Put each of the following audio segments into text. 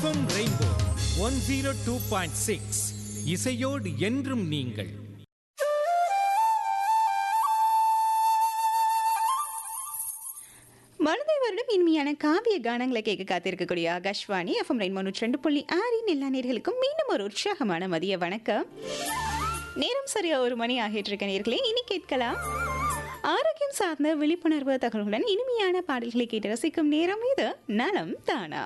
FM rainbow one zero two point six இசையோடு என்றும் நீங்கள் மனதை வருடம் இனிமையான காவிய கானங்களை கேட்க காத்திருக்கக்கூடிய ஆகாஷ்வாணி எஃப்எம் ரெயின் முன்னூற்றி ரெண்டு புள்ளி ஆறின் எல்லா நேர்களுக்கும் மீண்டும் ஒரு உற்சாகமான மதிய வணக்கம் நேரம் சரியா ஒரு மணி ஆகிட்டு இருக்க நேர்களே இனி கேட்கலாம் ஆரோக்கியம் சார்ந்த விழிப்புணர்வு தகவல்களுடன் இனிமையான பாடல்களை கேட்டு ரசிக்கும் நேரம் இது நலம் தானா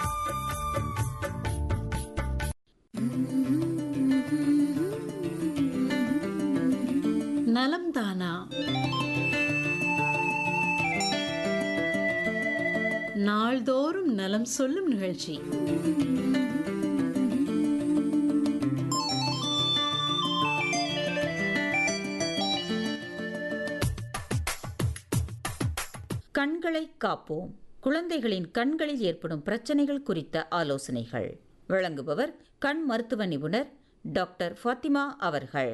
நலம் தானா நாள்தோறும் நலம் சொல்லும் நிகழ்ச்சி கண்களை காப்போம் குழந்தைகளின் கண்களில் ஏற்படும் பிரச்சனைகள் குறித்த ஆலோசனைகள் வழங்குபவர் கண் மருத்துவ நிபுணர் டாக்டர் ஃபாத்திமா அவர்கள்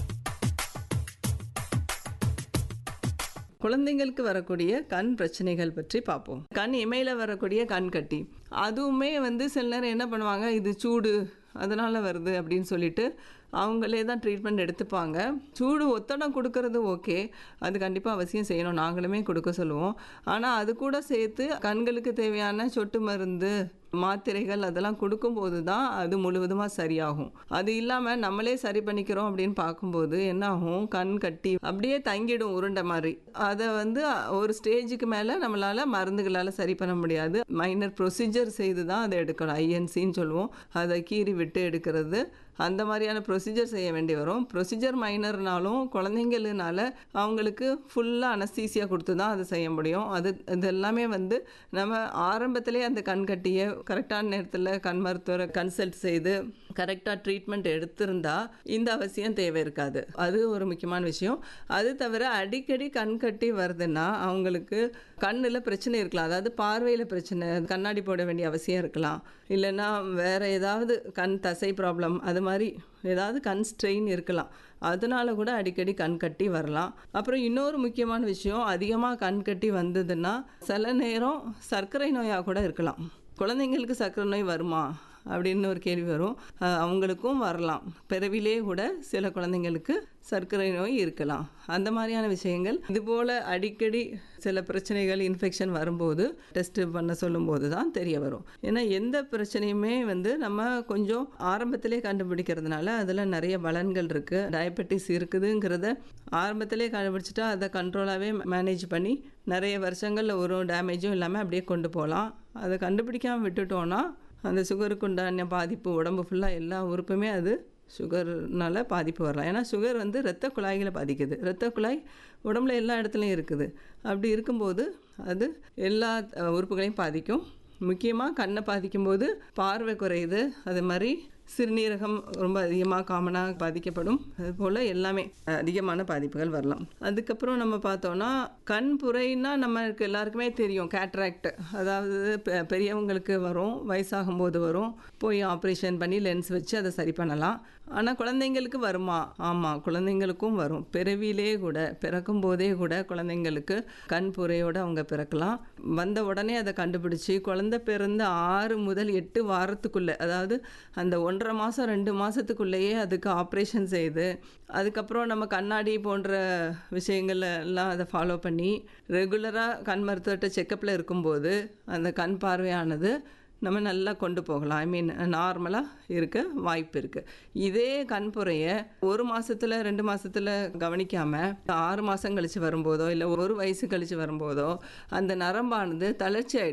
குழந்தைங்களுக்கு வரக்கூடிய கண் பிரச்சனைகள் பற்றி பார்ப்போம் கண் இமையில வரக்கூடிய கண் கட்டி அதுவுமே வந்து சில நேரம் என்ன பண்ணுவாங்க இது சூடு அதனால் வருது அப்படின்னு சொல்லிட்டு அவங்களே தான் ட்ரீட்மெண்ட் எடுத்துப்பாங்க சூடு ஒத்தடம் கொடுக்கறது ஓகே அது கண்டிப்பாக அவசியம் செய்யணும் நாங்களுமே கொடுக்க சொல்லுவோம் ஆனால் அது கூட சேர்த்து கண்களுக்கு தேவையான சொட்டு மருந்து மாத்திரைகள் அதெல்லாம் கொடுக்கும்போது தான் அது முழுவதுமாக சரியாகும் அது இல்லாமல் நம்மளே சரி பண்ணிக்கிறோம் அப்படின்னு பார்க்கும்போது என்ன ஆகும் கண் கட்டி அப்படியே தங்கிடும் உருண்டை மாதிரி அதை வந்து ஒரு ஸ்டேஜுக்கு மேலே நம்மளால் மருந்துகளால் சரி பண்ண முடியாது மைனர் ப்ரொசீஜர் செய்து தான் அதை எடுக்கணும் ஐஎன்சின்னு சொல்லுவோம் அதை கீறி விட்டு எடுக்கிறது அந்த மாதிரியான ப்ரொசீஜர் செய்ய வேண்டி வரும் ப்ரொசீஜர் மைனர்னாலும் குழந்தைங்களுனால அவங்களுக்கு ஃபுல்லாக அனஸ்தீசியா கொடுத்து தான் அதை செய்ய முடியும் அது இது எல்லாமே வந்து நம்ம ஆரம்பத்திலே அந்த கண் கட்டியை கரெக்டான நேரத்தில் கண் மருத்துவரை கன்சல்ட் செய்து கரெக்டாக ட்ரீட்மெண்ட் எடுத்திருந்தா இந்த அவசியம் தேவை இருக்காது அது ஒரு முக்கியமான விஷயம் அது தவிர அடிக்கடி கண் கட்டி வருதுன்னா அவங்களுக்கு கண்ணில் பிரச்சனை இருக்கலாம் அதாவது பார்வையில் பிரச்சனை கண்ணாடி போட வேண்டிய அவசியம் இருக்கலாம் இல்லைன்னா வேற ஏதாவது கண் தசை ப்ராப்ளம் அது மாதிரி ஏதாவது கண் ஸ்ட்ரெயின் இருக்கலாம் அதனால கூட அடிக்கடி கண் கட்டி வரலாம் அப்புறம் இன்னொரு முக்கியமான விஷயம் அதிகமாக கண் கட்டி வந்ததுன்னா சில நேரம் சர்க்கரை நோயாக கூட இருக்கலாம் குழந்தைங்களுக்கு சர்க்கரை நோய் வருமா அப்படின்னு ஒரு கேள்வி வரும் அஹ் அவங்களுக்கும் வரலாம் பிறவிலே கூட சில குழந்தைங்களுக்கு சர்க்கரை நோய் இருக்கலாம் அந்த மாதிரியான விஷயங்கள் இதுபோல் அடிக்கடி சில பிரச்சனைகள் இன்ஃபெக்ஷன் வரும்போது டெஸ்ட் பண்ண சொல்லும்போது தான் தெரிய வரும் ஏன்னா எந்த பிரச்சனையுமே வந்து நம்ம கொஞ்சம் ஆரம்பத்திலே கண்டுபிடிக்கிறதுனால அதில் நிறைய பலன்கள் இருக்குது டயபெட்டிஸ் இருக்குதுங்கிறத ஆரம்பத்திலே கண்டுபிடிச்சிட்டா அதை கண்ட்ரோலாகவே மேனேஜ் பண்ணி நிறைய வருஷங்களில் ஒரு டேமேஜும் இல்லாமல் அப்படியே கொண்டு போகலாம் அதை கண்டுபிடிக்காமல் விட்டுட்டோன்னா அந்த சுகருக்கு உண்டான பாதிப்பு உடம்பு ஃபுல்லாக எல்லா உறுப்புமே அது சுகர்னால பாதிப்பு வரலாம் ஏன்னா சுகர் வந்து இரத்த குழாய்களை பாதிக்குது இரத்த குழாய் உடம்புல எல்லா இடத்துலையும் இருக்குது அப்படி இருக்கும்போது அது எல்லா அஹ், உறுப்புகளையும் பாதிக்கும் முக்கியமாக கண்ணை பாதிக்கும்போது பார்வை குறையுது அது மாதிரி சிறுநீரகம் ரொம்ப அதிகமாக காமனாக பாதிக்கப்படும் அதுபோல் எல்லாமே அதிகமான பாதிப்புகள் வரலாம் அதுக்கப்புறம் நம்ம பார்த்தோன்னா கண் புரைன்னா நமக்கு எல்லாருக்குமே தெரியும் கேட்ராக்ட் அதாவது பெ- பெரியவங்களுக்கு வரும் வயசாகும்போது வரும் போய் ஆப்ரேஷன் பண்ணி லென்ஸ் வச்சு அதை சரி பண்ணலாம் ஆனால் குழந்தைங்களுக்கு வருமா ஆமாம் குழந்தைங்களுக்கும் வரும் பிறவிலே கூட பிறக்கும் போதே கூட குழந்தைங்களுக்கு கண் புரையோடு அவங்க பிறக்கலாம் வந்த உடனே அதை கண்டுபிடிச்சி குழந்தை பிறந்த ஆறு முதல் எட்டு வாரத்துக்குள்ளே அதாவது அந்த ஒன்றரை மாதம் ரெண்டு மாதத்துக்குள்ளேயே அதுக்கு ஆப்ரேஷன் செய்து அதுக்கப்புறம் நம்ம கண்ணாடி போன்ற விஷயங்கள் எல்லாம் அதை ஃபாலோ பண்ணி ரெகுலராக கண் மருத்துவர்கிட்ட செக்கப்பில் இருக்கும்போது அந்த கண் பார்வையானது நம்ம நல்லா கொண்டு போகலாம் ஐ மீன் நார்மலாக இருக்க வாய்ப்பு இருக்குது இதே கண்புரையை ஒரு மாசத்துல ரெண்டு மாசத்துல கவனிக்காமல் ஆறு மாதம் கழித்து வரும்போதோ இல்லை ஒரு வயசு கழித்து வரும்போதோ அந்த நரம்பானது தளர்ச்சி ஆயிடுது